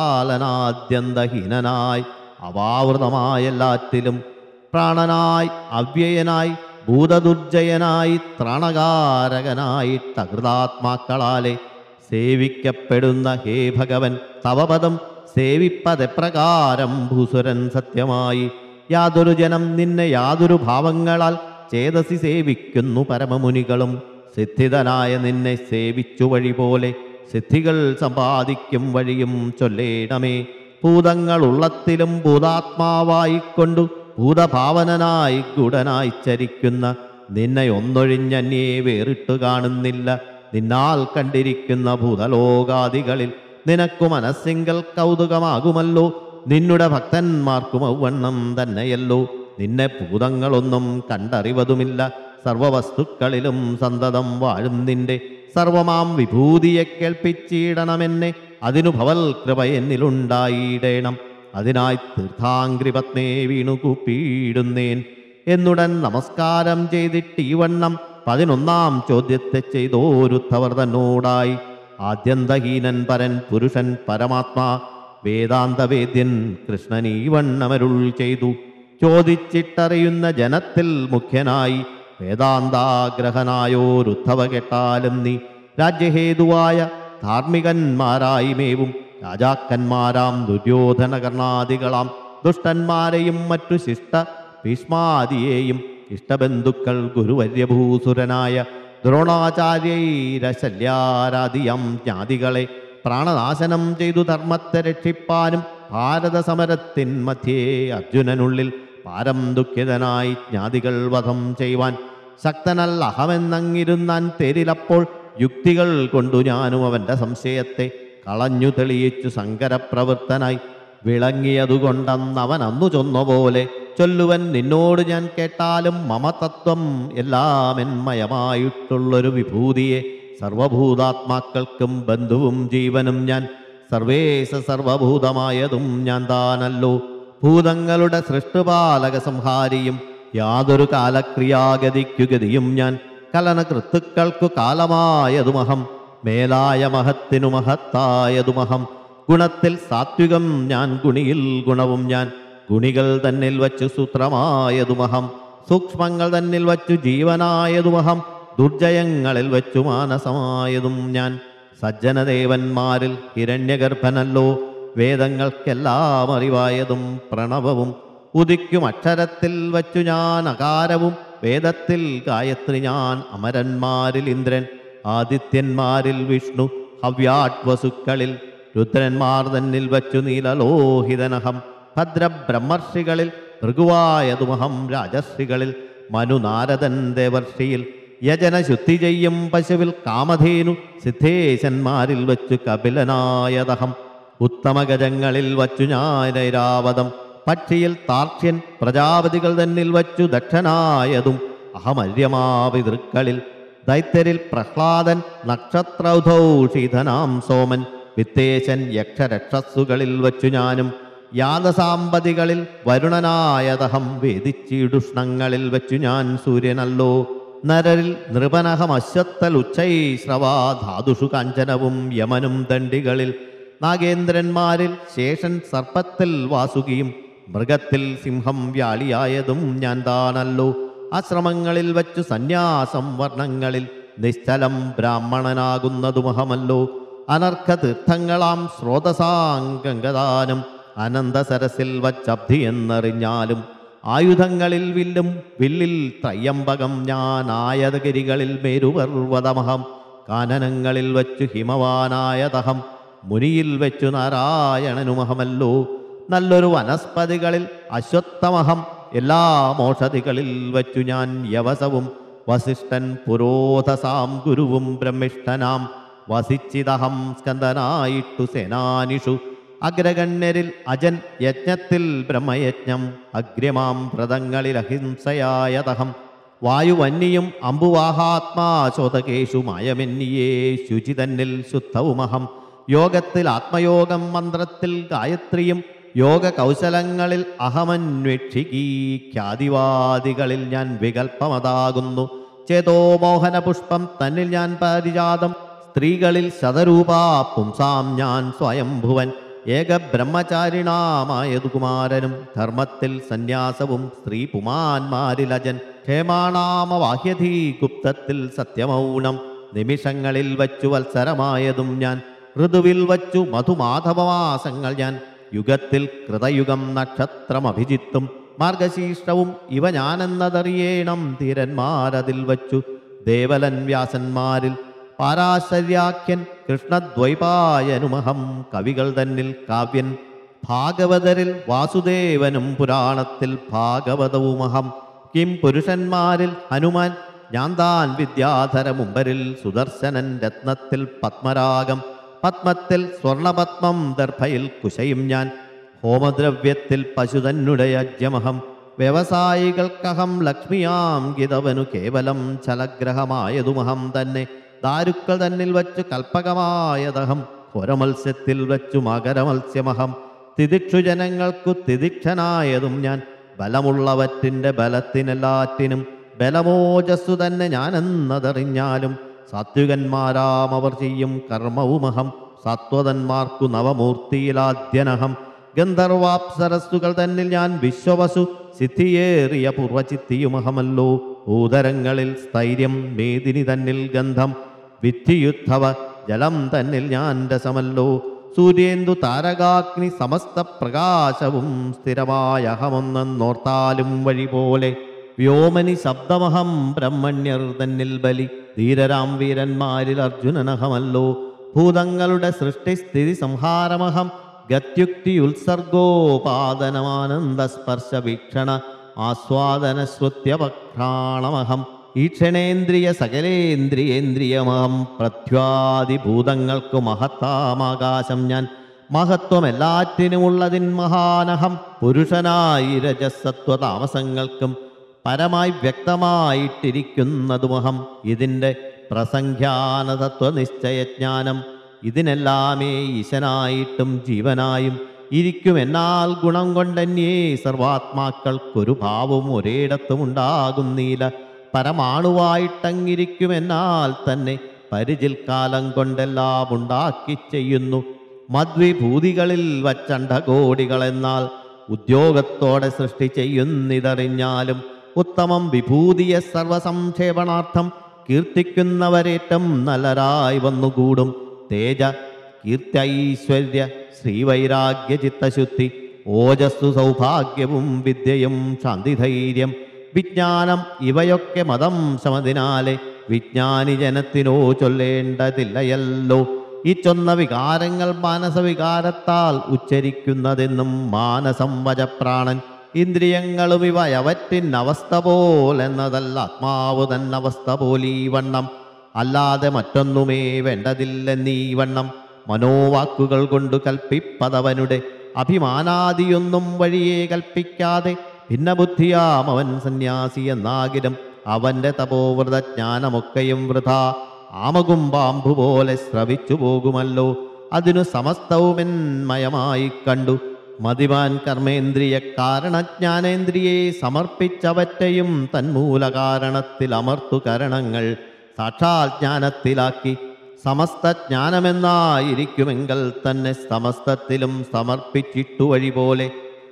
സാക്ഷാലനാദ്യന്തഹീനനായി അവാവൃതമായ എല്ലാറ്റിലും പ്രാണനായി അവ്യയനായി ഭൂതദുർജയനായി ത്രാണകാരകനായി തകൃതാത്മാക്കളാലെ സേവിക്കപ്പെടുന്ന ഹേ ഭഗവൻ തവപദം സേവിപ്പതെപ്രകാരം ഭൂസുരൻ സത്യമായി യാതൊരു ജനം നിന്നെ യാതൊരു ഭാവങ്ങളാൽ ചേതസി സേവിക്കുന്നു പരമമുനികളും സിദ്ധിതനായ നിന്നെ സേവിച്ചു വഴി പോലെ സിദ്ധികൾ സമ്പാദിക്കും വഴിയും ചൊല്ലേണമേ ഭൂതങ്ങൾ ഉള്ളത്തിലും ഭൂതാത്മാവായിക്കൊണ്ടു ഭൂതഭാവനനായി ഗുഡനായി ചരിക്കുന്ന നിന്നെ ഒന്നൊഴിഞ്ഞന്യേ വേറിട്ടു കാണുന്നില്ല നിന്നാൽ കണ്ടിരിക്കുന്ന ഭൂതലോകാദികളിൽ നിനക്കു മനസ്സിങ്കൽ കൗതുകമാകുമല്ലോ നിന്നുടെ ഭക്തന്മാർക്കും ഔവണ്ണം തന്നെയല്ലോ നിന്നെ ഭൂതങ്ങളൊന്നും കണ്ടറിവതുമില്ല സർവവസ്തുക്കളിലും സന്തതം വാഴും നിന്റെ സർവമാം വിഭൂതിയെ കേൾപ്പിച്ചിടണമെന്നെ അതിനു ഭവൽ കൃപ എന്നിലുണ്ടായിടേണം അതിനായി തീർത്ഥാംഗ്രിപത്മേ വീണു കൂപ്പിയിടുന്നേൻ എന്നുടൻ നമസ്കാരം ചെയ്തിട്ട് ഈ വണ്ണം പതിനൊന്നാം ചോദ്യത്തെ ചെയ്തോരുത്തവർ തന്നോടായി ആദ്യന്തഹീനൻ പരൻ പുരുഷൻ പരമാത്മാ വേദാന്തവേദ്യൻ കൃഷ്ണൻ ഈ വണ്ണമരുൾ ചെയ്തു ചോദിച്ചിട്ടറിയുന്ന ജനത്തിൽ മുഖ്യനായി വേദാന്താഗ്രഹനായോരുദ്ധവ കേട്ടാലും നീ രാജ്യഹേതുവായ ധാർമ്മികന്മാരായി മേവും രാജാക്കന്മാരാം ദുര്യോധനകർണാദികളാം ദുഷ്ടന്മാരെയും മറ്റു ശിഷ്ട ഭീഷ്മാദിയെയും ഇഷ്ടബന്ധുക്കൾ ഗുരുവര്യഭൂസുരനായ ദ്രോണാചാര്യൈരശല്യാരാദിയം ജ്ഞാതികളെ പ്രാണനാശനം ചെയ്തു ധർമ്മത്തെ രക്ഷിപ്പാനും ഭാരത സമരത്തിൻ മധ്യേ അർജുനനുള്ളിൽ പാരം ദുഃഖിതനായി ജ്ഞാതികൾ വധം ചെയ്യുവാൻ ശക്തനല്ല അഹമെന്നങ്ങിരുന്നാൻ തേരിലപ്പോൾ യുക്തികൾ കൊണ്ടു ഞാനും അവന്റെ സംശയത്തെ കളഞ്ഞു തെളിയിച്ചു സങ്കരപ്രവൃത്തനായി വിളങ്ങിയതുകൊണ്ടന്ന് അവൻ അന്നു ചൊന്ന പോലെ ചൊല്ലുവൻ നിന്നോട് ഞാൻ കേട്ടാലും മമതത്വം എല്ലാം എന്മയമായിട്ടുള്ളൊരു വിഭൂതിയെ സർവഭൂതാത്മാക്കൾക്കും ബന്ധുവും ജീവനും ഞാൻ സർവേശ സർവഭൂതമായതും ഞാൻ താനല്ലോ ഭൂതങ്ങളുടെ സൃഷ്ടുപാലക സംഹാരിയും യാതൊരു കാലക്രിയാഗതിക്കു ഗതിയും ഞാൻ കലനകൃത്തുക്കൾക്കു കാലമായതുമഹം മേലായ മഹത്തിനു മഹത്തായതുമഹം ഗുണത്തിൽ സാത്വികം ഞാൻ ഗുണിയിൽ ഗുണവും ഞാൻ ഗുണികൾ തന്നിൽ വച്ചു സൂത്രമായതുമഹം സൂക്ഷ്മങ്ങൾ തന്നിൽ വച്ചു ജീവനായതുമഹം ദുർജയങ്ങളിൽ വച്ചു മാനസമായതും ഞാൻ സജ്ജനദേവന്മാരിൽ ഹിരണ്യഗർഭനല്ലോ വേദങ്ങൾക്കെല്ലാം അറിവായതും പ്രണവവും ഉദിക്കും അക്ഷരത്തിൽ വച്ചു ഞാൻ അകാരവും വേദത്തിൽ ഗായത്രി ഞാൻ അമരന്മാരിൽ ഇന്ദ്രൻ ആദിത്യന്മാരിൽ വിഷ്ണു ഹവ്യാട്വസുക്കളിൽ രുദ്രന്മാർ തന്നിൽ വച്ചു നീലലോഹിതനഹം ഭദ്രബ്രഹ്മർഷികളിൽ ഭൃഗുവായതുമഹം രാജർഷികളിൽ മനുനാരദൻ ദേവർഷിയിൽ യജന ശുദ്ധി ചെയ്യും പശുവിൽ കാമധേനു സിദ്ധേശന്മാരിൽ വച്ചു കപിലനായതഹം ഉത്തമഗജങ്ങളിൽ വച്ചു ഞാനൈരാവതം പക്ഷിയിൽ താർക്ഷ്യൻ പ്രജാപതികൾ തന്നിൽ വച്ചു ദക്ഷനായതും അഹമര്യമാപിതൃക്കളിൽ ദൈത്യരിൽ പ്രഹ്ലാദൻ നക്ഷത്രൗധൗഷീധനാം സോമൻ വിത്തേശൻ യക്ഷരക്ഷസ്സുകളിൽ വച്ചു ഞാനും യാദസാമ്പതികളിൽ വരുണനായതഹം വേദിച്ചിടുഷ്ണങ്ങളിൽ വച്ചു ഞാൻ സൂര്യനല്ലോ നരരിൽ നൃപനഹമശ്വത്തൽ ഉച്ചൈശ്രവാ ധാതുഷു കാഞ്ചനവും യമനും ദണ്ഡികളിൽ നാഗേന്ദ്രന്മാരിൽ ശേഷൻ സർപ്പത്തിൽ വാസുകിയും മൃഗത്തിൽ സിംഹം വ്യാളിയായതും ഞാൻ താനല്ലോ ആശ്രമങ്ങളിൽ വച്ചു സന്യാസം വർണ്ണങ്ങളിൽ നിശ്ചലം ബ്രാഹ്മണനാകുന്നതുമഹമല്ലോ അനർഘതീർത്ഥങ്ങളാം സ്രോതസാംഗദാനം അനന്തസരസിൽ വച്ചബ്ധി എന്നറിഞ്ഞാലും ആയുധങ്ങളിൽ വില്ലും വില്ലിൽ ത്രയ്യമ്പകം ഞാൻ ആയതഗിരികളിൽ മേരുപർവതമഹം കാനനങ്ങളിൽ വച്ചു ഹിമവാനായതഹം മുനിയിൽ വെച്ചു നാരായണനുമഹമല്ലോ നല്ലൊരു വനസ്പതികളിൽ അശ്വത്ഥമഹം എല്ലാ മോഷധികളിൽ വച്ചു ഞാൻ യവസവും വസിഷ്ഠൻ പുരോധസാം ഗുരുവും ബ്രഹ്മിഷ്ഠനാം വസിച്ചിതഹം സ്കന്ദനായിട്ടു സേനാനിഷു അഗ്രഗണ്യരിൽ അജൻ യജ്ഞത്തിൽ ബ്രഹ്മയജ്ഞം അഗ്രമാം വ്രതങ്ങളിൽ അഹിംസയായതഹം വായുവന്യം അമ്പുവാഹാത്മാശോതകേഷു മായമെന്നിയേ ശുചിതന്നിൽ ശുദ്ധവുമഹം യോഗത്തിൽ ആത്മയോഗം മന്ത്രത്തിൽ ഗായത്രിയും യോഗ കൗശലങ്ങളിൽ അഹമന്വേഷിക്കീ ഖ്യാതിവാദികളിൽ ഞാൻ വികൽപ്പമതാകുന്നു ചേതോമോഹന പുഷ്പം തന്നിൽ ഞാൻ പരിജാതം സ്ത്രീകളിൽ ശതരൂപാ പുംസാം ഞാൻ സ്വയംഭുവൻ ഏക ബ്രഹ്മചാരിണാമായതു കുമാരനും ധർമ്മത്തിൽ സന്യാസവും സ്ത്രീ പുമാന്മാരിൽ അജൻ ക്ഷേമാണാമവാഹ്യധീ ഗുപ്തത്തിൽ സത്യമൗനം നിമിഷങ്ങളിൽ വച്ചു വത്സരമായതും ഞാൻ ഋതുവിൽ വച്ചു മധുമാധവമാസങ്ങൾ ഞാൻ യുഗത്തിൽ കൃതയുഗം നക്ഷത്രം അഭിജിത്തും മാർഗശീഷ്ടവും ഇവ ഞാനെന്നതറിയേണം ധീരന്മാരതിൽ വച്ചു ദേവലൻ വ്യാസന്മാരിൽ പാരാശര്യാഖ്യൻ കൃഷ്ണദ്വൈപായനുമഹം കവികൾ തന്നിൽ കാവ്യൻ ഭാഗവതരിൽ വാസുദേവനും പുരാണത്തിൽ ഭാഗവതവുമഹം കിം പുരുഷന്മാരിൽ ഹനുമാൻ ഞാൻ താൻ വിദ്യാധര മുമ്പരിൽ സുദർശനൻ രത്നത്തിൽ പത്മരാഗം പത്മത്തിൽ സ്വർണപത്മം ദർഭയിൽ കുശയും ഞാൻ ഹോമദ്രവ്യത്തിൽ പശുതന്നുടെ അജ്യമഹം വ്യവസായികൾക്കഹം ലക്ഷ്മിയാം ഗിതവനു കേവലം ചലഗ്രഹമായതുമഹം തന്നെ ദാരുക്കൾ തന്നിൽ വച്ചു കൽപ്പകമായതഹം ഘോരമത്സ്യത്തിൽ വച്ചു മകരമത്സ്യമഹം തിദിക്ഷു ജനങ്ങൾക്കു തിദിക്ഷനായതും ഞാൻ ബലമുള്ളവറ്റിൻ്റെ ബലത്തിനെല്ലാറ്റിനും ബലമോജസ്സു തന്നെ ഞാനെന്നതറിഞ്ഞാലും സാത്വികന്മാരാം അവർ ചെയ്യും കർമ്മവുമഹം സത്വതന്മാർക്കു നവമൂർത്തിയിലാദ്യനഹം ഗന്ധർവാപ്സരസ്സുകൾ തന്നിൽ ഞാൻ വിശ്വവസു സിദ്ധിയേറിയ പൂർവചിത്തിയുമഹമല്ലോ ഭൂതരങ്ങളിൽ സ്ഥൈര്യം മേദിനി തന്നിൽ ഗന്ധം വിദ്ധിയുദ്ധവ ജലം തന്നിൽ ഞാൻ രസമല്ലോ സൂര്യേന്ദു താരകാഗ്നി സമസ്ത പ്രകാശവും സ്ഥിരമായ അഹമൊന്നെന്നോർത്താലും വഴി പോലെ വ്യോമനി ശബ്ദമഹം ബ്രഹ്മണ്യർ തന്നിൽ ബലി ധീരരാം വീരന്മാരിൽ അർജുനനഹമല്ലോ ഭൂതങ്ങളുടെ സൃഷ്ടിസ്ഥിതി സംഹാരമഹം ഗത്യുക്തി ഉത്സർഗോപാദനമാനന്ദ സ്പർശ വീക്ഷണ ആസ്വാദന ശ്രുത്യപഘ്രാണമഹം ഈക്ഷണേന്ദ്രിയ സകലേന്ദ്രിയേന്ദ്രിയമഹം പ്രത്യാദിഭൂതങ്ങൾക്കു മഹത്താമാകാശം ഞാൻ മഹത്വം എല്ലാറ്റിനുമുള്ളതിൻ മഹാനഹം പുരുഷനായി രജസത്വ താമസങ്ങൾക്കും പരമായി വ്യക്തമായിട്ടിരിക്കുന്നതുമഹം ഇതിൻ്റെ പ്രസംഖ്യാന തത്വനിശ്ചയജ്ഞാനം ഇതിനെല്ലാമേ ഈശനായിട്ടും ജീവനായും ഇരിക്കുമെന്നാൽ ഗുണം കൊണ്ടന്യേ സർവാത്മാക്കൾക്കൊരു ഭാവവും ഒരേടത്തും ഉണ്ടാകുന്നീല പരമാണുവായിട്ടങ്ങിരിക്കുമെന്നാൽ തന്നെ പരിചിൽ കാലം കൊണ്ടെല്ലാം ഉണ്ടാക്കി ചെയ്യുന്നു മദ്വിഭൂതികളിൽ വച്ചണ്ടകോടികളെന്നാൽ ഉദ്യോഗത്തോടെ സൃഷ്ടി ചെയ്യുന്നിതറിഞ്ഞാലും ഉത്തമം വിഭൂതിയെ സർവസംക്ഷേപണാർത്ഥം കീർത്തിക്കുന്നവരേറ്റം നല്ലരായി വന്നുകൂടും തേജ കീർത്തൈശ്വര്യ ശ്രീവൈരാഗ്യ ചിത്തശുദ്ധി ഓജസ്സു സൗഭാഗ്യവും വിദ്യയും ശാന്തിധൈര്യം വിജ്ഞാനം ഇവയൊക്കെ മതം സമതിനാലെ വിജ്ഞാനി ജനത്തിനോ ചൊല്ലേണ്ടതില്ലയല്ലോ ഈ ചൊന്ന വികാരങ്ങൾ മാനസവികാരത്താൽ ഉച്ചരിക്കുന്നതെന്നും മാനസം വജപ്രാണൻ ഇന്ദ്രിയങ്ങളും ഇവ അവറ്റിനവസ്ഥ പോലെന്നതല്ല ആത്മാവ് തന്നവസ്ഥ പോലീ വണ്ണം അല്ലാതെ മറ്റൊന്നുമേ വേണ്ടതില്ലെന്നീ വണ്ണം മനോവാക്കുകൾ കൊണ്ട് കൽപ്പിപ്പതവനുടെ അഭിമാനാദിയൊന്നും വഴിയെ കൽപ്പിക്കാതെ ഭിന്നബുദ്ധിയാം അവൻ സന്യാസി എന്നാകിലും അവന്റെ തപോവ്രത ജ്ഞാനമൊക്കെയും വൃഥ ആമകും പാമ്പു പോലെ ശ്രവിച്ചു പോകുമല്ലോ അതിനു സമസ്തവുമെന്മയമായി കണ്ടു മതിമാൻ കർമ്മേന്ദ്രിയ കാരണജ്ഞാനേന്ദ്രിയെ സമർപ്പിച്ചവറ്റയും തന്മൂല കാരണത്തിൽ അമർത്തു കരണങ്ങൾ സാക്ഷാൽ ജ്ഞാനത്തിലാക്കി സമസ്ത ജ്ഞാനമെന്നായിരിക്കുമെങ്കിൽ തന്നെ സമസ്തത്തിലും സമർപ്പിച്ചിട്ടു വഴി പോലെ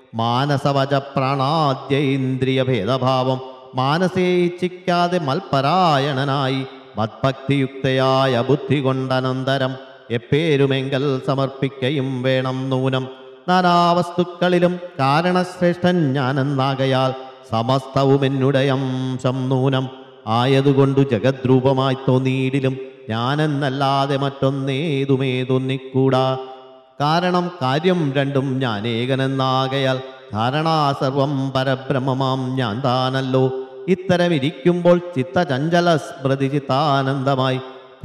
മാനസവച പ്രാണാദ്യ ഇന്ദ്രിയ ഭേദഭാവം മാനസേ ഇച്ഛിക്കാതെ മൽപരായണനായി മത്ഭക്തിയുക്തയായ ബുദ്ധി കൊണ്ടനന്തരം എപ്പേരുമെങ്കൽ സമർപ്പിക്കയും വേണം നൂനം നാനാവസ്തുക്കളിലും കാരണശ്രേഷ്ഠൻ ഞാനെന്നാകയാൽ സമസ്തവും എന്നുടെ അംശം നൂനം ആയതുകൊണ്ടു ജഗദ്രൂപമായി തോന്നിയിടിലും ഞാനെന്നല്ലാതെ മറ്റൊന്നേതുമേ തോന്നിക്കൂടാ കാരണം കാര്യം രണ്ടും ഞാനേകനെന്നാകയാൽ ധാരണാസർവം പരബ്രഹ്മമാം ഞാൻ താനല്ലോ ഇത്തരമിരിക്കുമ്പോൾ ചിത്തചഞ്ചല സ്മൃതി ചിത്താനന്ദമായി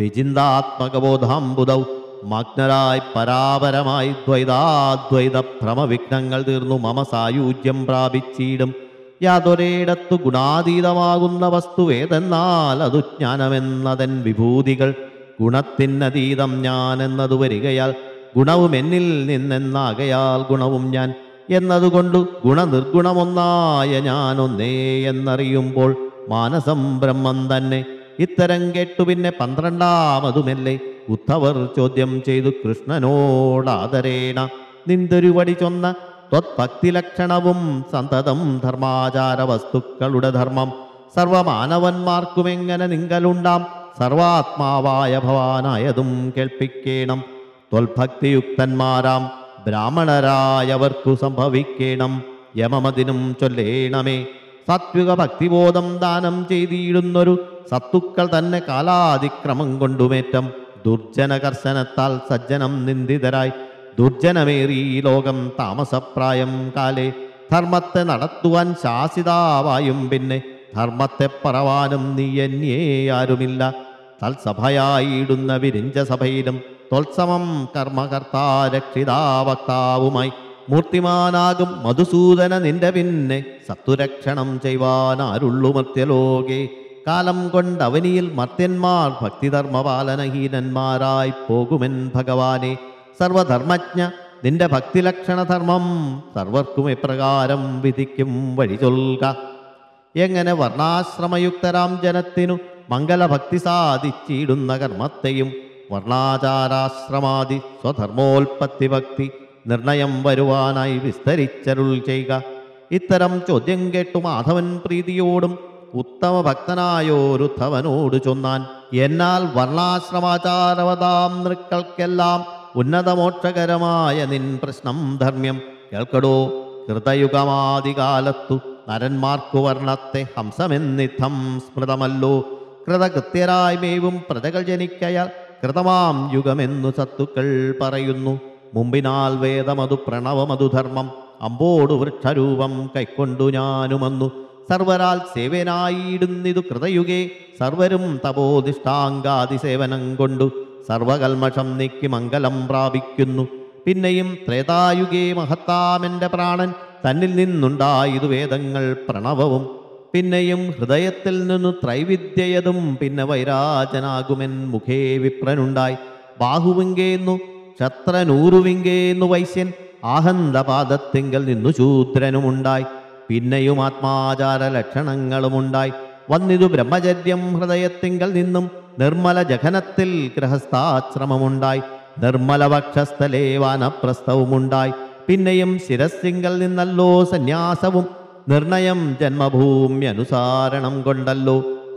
വിചിന്താത്മകബോധാംബുദൗ മഗ്നരായി പരാപരമായി ദ്വൈതാദ്വൈത ഭ്രമവിഘ്നങ്ങൾ തീർന്നു മമ സായുജ്യം പ്രാപിച്ചിടും യാതൊരേടത്തു ഗുണാതീതമാകുന്ന വസ്തുവേതെന്നാൽ അതു ജ്ഞാനമെന്നതൻ വിഭൂതികൾ ഗുണത്തിനതീതം ഞാൻ എന്നതു വരികയാൽ ഗുണവും എന്നിൽ നിന്നെന്നാകയാൽ ഗുണവും ഞാൻ എന്നതുകൊണ്ടു ഗുണനിർഗുണമൊന്നായ ഞാനൊന്നേ എന്നറിയുമ്പോൾ മാനസം ബ്രഹ്മം തന്നെ ഇത്തരം കേട്ടു പിന്നെ പന്ത്രണ്ടാമതുമല്ലേ ഉദ്ധവർ ചോദ്യം ചെയ്തു കൃഷ്ണനോടാദരേണ നിന്തൊരുവടി ചൊന്ന ത്വത്ഭക്തിലക്ഷണവും സന്തതം ധർമാചാര വസ്തുക്കളുടെ ധർമ്മം സർവമാനവന്മാർക്കുമെങ്ങനെ നിങ്കലുണ്ടാം സർവാത്മാവായ ഭവാനായതും കേൾപ്പിക്കേണം ത്വൽഭക്തിയുക്തന്മാരാം ബ്രാഹ്മണരായവർക്കു സംഭവിക്കേണം യമമതിനും ചൊല്ലേണമേ സാത്വിക ഭക്തിബോധം ദാനം ചെയ്തിടുന്നൊരു സത്തുക്കൾ തന്നെ കാലാതിക്രമം കൊണ്ടുമേറ്റം ദുർജനകർശനത്താൽ സജ്ജനം നിന്ദിതരായി ദുർജനമേറി ഈ ലോകം താമസപ്രായം കാലേ ധർമ്മത്തെ നടത്തുവാൻ ശാസിതാവായും പിന്നെ ധർമ്മത്തെ പറവാനും നീ എന്നേ ആരുമില്ല തൽസഭയായിടുന്ന വിരിഞ്ച സഭയിലും തൊത്സമം കർമ്മകർത്താ രക്ഷിതാവക്താവുമായി മൂർത്തിമാനാകും മധുസൂദന നിന്റെ പിന്നെ സത്തുരക്ഷണം ചെയ്യുവാൻ ആരുള്ളു മർത്യലോകെ കാലം കൊണ്ട് അവനിയിൽ മർത്യന്മാർ ഭക്തിധർമ്മപാലനഹീനന്മാരായി പോകുമെൻ ഭഗവാനെ സർവധർമ്മജ്ഞ നിന്റെ ഭക്തിലക്ഷണധർമ്മം സർവർക്കും എപ്രകാരം വിധിക്കും വഴി ചൊൽക എങ്ങനെ വർണ്ണാശ്രമയുക്തരാം ജനത്തിനു മംഗലഭക്തി സാധിച്ചിടുന്ന കർമ്മത്തെയും വർണ്ണാചാരാശ്രമാദി സ്വധർമ്മോൽപത്തി ഭക്തി നിർണയം വരുവാനായി വിസ്തരിച്ചരുൾ ചെയ്യുക ഇത്തരം ചോദ്യം കേട്ടു മാധവൻ പ്രീതിയോടും ഉത്തമ ഭക്തനായോരുദ്ധവനോട് ചൊന്നാൻ എന്നാൽ വർണ്ണാശ്രമാചാരവതാം നൃക്കൾക്കെല്ലാം ഉന്നതമോക്ഷകരമായ നിൻ പ്രശ്നം ധർമ്മ്യം കേൾക്കടോ കൃതയുഗമാദികാലത്തു നരന്മാർക്കു വർണ്ണത്തെ ഹംസമെന്നിത്തം സ്മൃതമല്ലോ കൃതകൃത്യരായി മേവും പ്രജകൾ ജനിക്കയാൽ കൃതമാം യുഗമെന്നു സത്തുക്കൾ പറയുന്നു മുമ്പിനാൽ വേദമതു പ്രണവമതു ധർമ്മം അമ്പോടു വൃക്ഷരൂപം കൈക്കൊണ്ടു ഞാനുമന്നു സർവരാൽ സേവനായിടുന്നിതു കൃതയുഗേ സർവരും തപോദിഷ്ടാംഗാതി സേവനം കൊണ്ടു സർവകൽമഷം നീക്കി മംഗലം പ്രാപിക്കുന്നു പിന്നെയും ത്രേതായുഗേ മഹത്താമെൻ്റെ പ്രാണൻ തന്നിൽ നിന്നുണ്ടായതു വേദങ്ങൾ പ്രണവവും പിന്നെയും ഹൃദയത്തിൽ നിന്നു ത്രൈവിദ്യയതും പിന്നെ വൈരാജനാകുമെൻ മുഖേ വിപ്രനുണ്ടായി ബാഹുവിങ്കേന്നു ക്ഷത്രനൂറുവിങ്കേന്നു വൈശ്യൻ ആഹന്തപാദത്തിങ്കൽ നിന്നു ശൂദ്രനുമുണ്ടായി പിന്നെയും ആത്മാചാര ലക്ഷണങ്ങളുമുണ്ടായി വന്നിതു ബ്രഹ്മചര്യം ഹൃദയത്തിങ്കൽ നിന്നും നിർമ്മല ജഘനത്തിൽ ഗൃഹസ്ഥാശ്രമമുണ്ടായി നിർമ്മല വക്ഷസ്ഥലേ വാനപ്രസ്ഥവുമുണ്ടായി പിന്നെയും ശിരസിങ്കൽ നിന്നല്ലോ സന്യാസവും നിർണയം ജന്മഭൂമി അനുസാരണം കൊണ്ടല്ലോ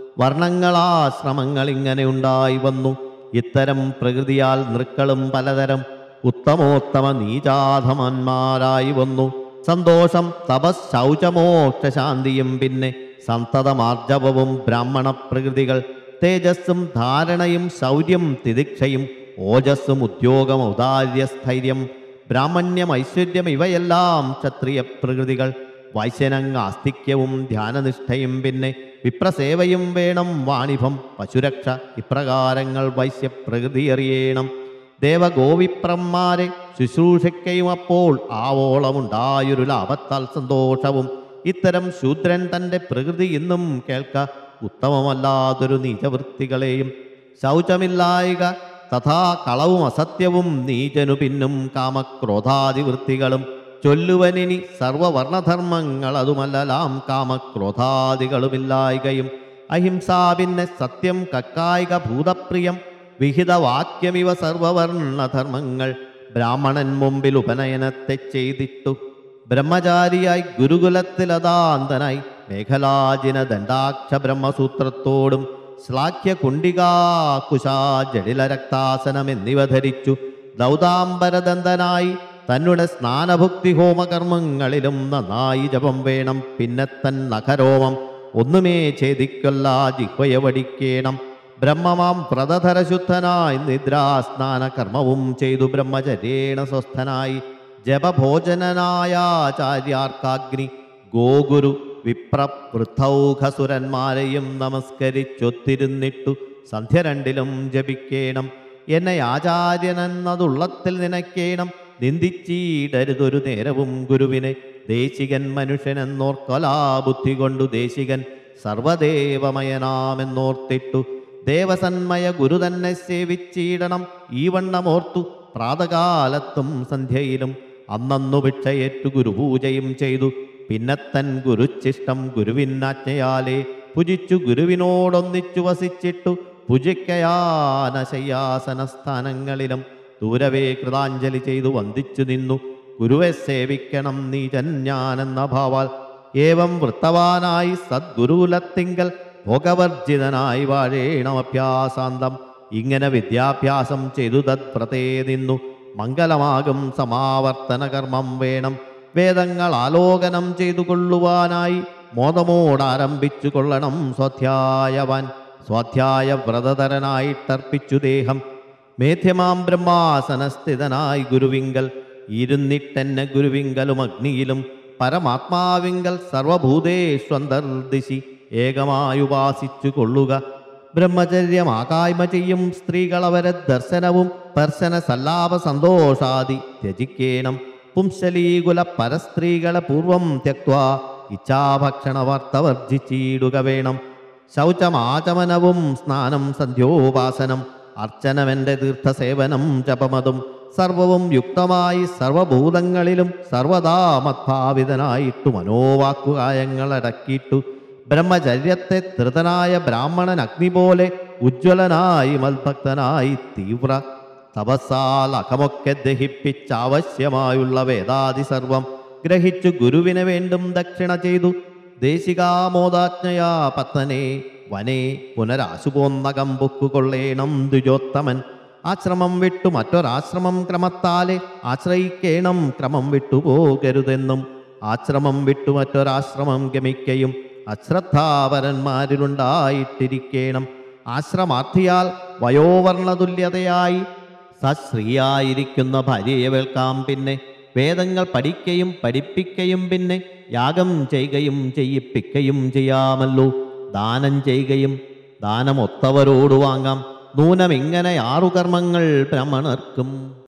വർണ്ണങ്ങളാശ്രമങ്ങൾ ഇങ്ങനെ ഉണ്ടായി വന്നു ഇത്തരം പ്രകൃതിയാൽ നൃക്കളും പലതരം ഉത്തമോത്തമ നീചാധമന്മാരായി വന്നു സന്തോഷം തപസ് ശൗചമോക്ഷശാന്തിയും പിന്നെ സന്തതമാർജവവും ബ്രാഹ്മണ പ്രകൃതികൾ തേജസ്സും ധാരണയും ശൗര്യം തിദിക്ഷയും ഓജസ്സും ഉദ്യോഗം ഔദാര്യസ്ഥൈര്യം ബ്രാഹ്മണ്യം ഐശ്വര്യം ഇവയെല്ലാം ക്ഷത്രിയ പ്രകൃതികൾ വൈശ്യനങ് ആസ്തിക്യവും ധ്യാനനിഷ്ഠയും പിന്നെ വിപ്രസേവയും വേണം വാണിഭം പശുരക്ഷ ഇപ്രകാരങ്ങൾ വൈശ്യപ്രകൃതി അറിയണം ദേവഗോവിപ്രന്മാരെ ശുശ്രൂഷിക്കയും അപ്പോൾ ആവോളമുണ്ടായൊരു ലാഭത്താൽ സന്തോഷവും ഇത്തരം ശൂദ്രൻ തൻ്റെ പ്രകൃതി ഇന്നും കേൾക്ക ഉത്തമമല്ലാതൊരു നീചവൃത്തികളെയും ശൗചമില്ലായിക തഥാ കളവും അസത്യവും നീചനു പിന്നും കാമക്രോധാദിവൃത്തികളും ചൊല്ലുവനിനി സർവവർണധർമ്മങ്ങൾ അതുമല്ലലാം കാമക്രോധാദികളുമില്ലായികയും അഹിംസാ പിന്നെ സത്യം കക്കായിക ഭൂതപ്രിയം വിഹിതവാക്യമിവ സർവവർണധർമ്മങ്ങൾ ബ്രാഹ്മണൻ മുമ്പിൽ ഉപനയനത്തെ ചെയ്തിട്ടു ബ്രഹ്മചാരിയായി ഗുരുകുലത്തിലതാന്തനായി മേഖലാജിന ദണ്ഡാക്ഷ ബ്രഹ്മസൂത്രത്തോടും ശ്ലാഘ്യ കുണ്ടികാ കുശാ ജടില രക്താസനം എന്നിവ ധരിച്ചു ദൗതാംബരദന്തനായി തന്നെ സ്നാനഭുക്തി ഹോമകർമ്മങ്ങളിലും നന്നായി ജപം വേണം പിന്നെ തൻ നഖരോമം ഒന്നുമേ ഛേദിക്കൊല്ല ജിഹ്വയ വടിക്കേണം ബ്രഹ്മമാം വ്രതധരശുദ്ധനായി നിദ്രാസ്നാന കർമ്മവും ചെയ്തു ബ്രഹ്മചര്യേണ സ്വസ്ഥനായി ജപഭോജനനായാചാര്യാർക്കാഗ്നി ഗോഗുരു വിപ്ര വൃദ്ധൗഖസുരന്മാരെയും നമസ്കരിച്ചൊത്തിരുന്നിട്ടു സന്ധ്യ രണ്ടിലും ജപിക്കേണം എന്നെ ആചാര്യനെന്നതുള്ളത്തിൽ നിനക്കേണം നിന്ദിച്ചീടരുതൊരു നേരവും ഗുരുവിനെ ദേശികൻ മനുഷ്യനെന്നോർക്കൊലാ ബുദ്ധി കൊണ്ടു ദേശികൻ സർവദേവമയനാമെന്നോർത്തിട്ടു ദേവസന്മയ ഗുരു തന്നെ സേവിച്ചിടണം ഈ വണ്ണമോർത്തു പ്രാതകാലത്തും സന്ധ്യയിലും അന്നന്നു ഭിക്ഷയേറ്റു ഗുരുപൂജയും ചെയ്തു പിന്നത്തൻ ഗുരുച്ചിഷ്ടം ഗുരുവിനാജ്ഞയാലേ ഭുജിച്ചു ഗുരുവിനോടൊന്നിച്ചു വസിച്ചിട്ടു ഭുജിക്കയാനശയ്യാസന സ്ഥാനങ്ങളിലും ദൂരവേ കൃതാഞ്ജലി ചെയ്തു വന്ദിച്ചു നിന്നു ഗുരുവെ സേവിക്കണം നീചൻ ഞാനെന്ന ഭാവാൽ ഏവം വൃത്തവാനായി സദ്ഗുരുകുലത്തിങ്കൽ ഭോഗവർജിതനായി വാഴേണമഭ്യാസാന്തം ഇങ്ങനെ വിദ്യാഭ്യാസം ചെയ്തു തത്പ്രതേ നിന്നു മംഗലമാകും സമാവർത്തന കർമ്മം വേണം വേദങ്ങൾ ആലോകനം ചെയ്തു കൊള്ളുവാനായി മോദമോടാരംഭിച്ചു കൊള്ളണം സ്വാധ്യായവാൻ സ്വാധ്യായ വ്രതധരനായിട്ടർപ്പിച്ചു ദേഹം മേധ്യമാം ബ്രഹ്മാസനസ്ഥിതനായി ഗുരുവിങ്കൽ ഇരുന്നിട്ടെന്നെ ഗുരുവിങ്കലും അഗ്നിയിലും പരമാത്മാവിങ്കൽ സർവഭൂതേഷ്വന്തർദിശി ഏകമായുപാസിച്ചു കൊള്ളുക ബ്രഹ്മചര്യമാകായ്മ ചെയ്യും സ്ത്രീകളവരെ ദർശനവും പർശന സല്ലാപ സന്തോഷാദി ത്യജിക്കേണം പുംസലീകുല പരസ്ത്രീകളെ പൂർവം ത്യക്വാ ഇച്ഛാഭക്ഷണ വാർത്ത വർജിച്ചിടുക വേണം ശൗചമാചമനവും സ്നാനം സന്ധ്യോപാസനം അർച്ചനമെൻ്റെ തീർത്ഥസേവനം ജപമതും സർവവും യുക്തമായി സർവഭൂതങ്ങളിലും സർവദാ മത്ഭാവിതനായിട്ടു മനോവാക്കുകായങ്ങളടക്കിയിട്ടു ബ്രഹ്മചര്യത്തെ ധൃതനായ ബ്രാഹ്മണൻ അഗ്നി പോലെ ഉജ്ജ്വലനായി മൽഭക്തനായി തീവ്ര തപസ്സാൽ അകമൊക്കെ ദഹിപ്പിച്ചാവശ്യമായുള്ള വേദാദി സർവം ഗ്രഹിച്ചു ഗുരുവിനെ വേണ്ടും ദക്ഷിണ ചെയ്തു ദേശികാമോദാജ്ഞയാ പത്മനെ വനെ പുനരാശുപോന്നകം പൊക്കുകൊള്ളേണം ദ്വിജോത്തമൻ ആശ്രമം വിട്ടു മറ്റൊരാശ്രമം ക്രമത്താലെ ആശ്രയിക്കേണം ക്രമം വിട്ടുപോകരുതെന്നും ആശ്രമം വിട്ടു മറ്റൊരാശ്രമം ഗമിക്കയും അശ്രദ്ധാപരന്മാരിലുണ്ടായിട്ടിരിക്കേണം ആശ്രമാർത്ഥിയാൽ വയോവർണതുല്യതയായി സശ്രീയായിരിക്കുന്ന ഭാര്യയെ വേൾക്കാം പിന്നെ വേദങ്ങൾ പഠിക്കയും പഠിപ്പിക്കയും പിന്നെ യാഗം ചെയ്യുകയും ചെയ്യിപ്പിക്കയും ചെയ്യാമല്ലോ ദാനം ചെയ്യുകയും ദാനമൊത്തവരോട് വാങ്ങാം നൂനം ഇങ്ങനെ ആറു കർമ്മങ്ങൾ ബ്രാഹ്മണർക്കും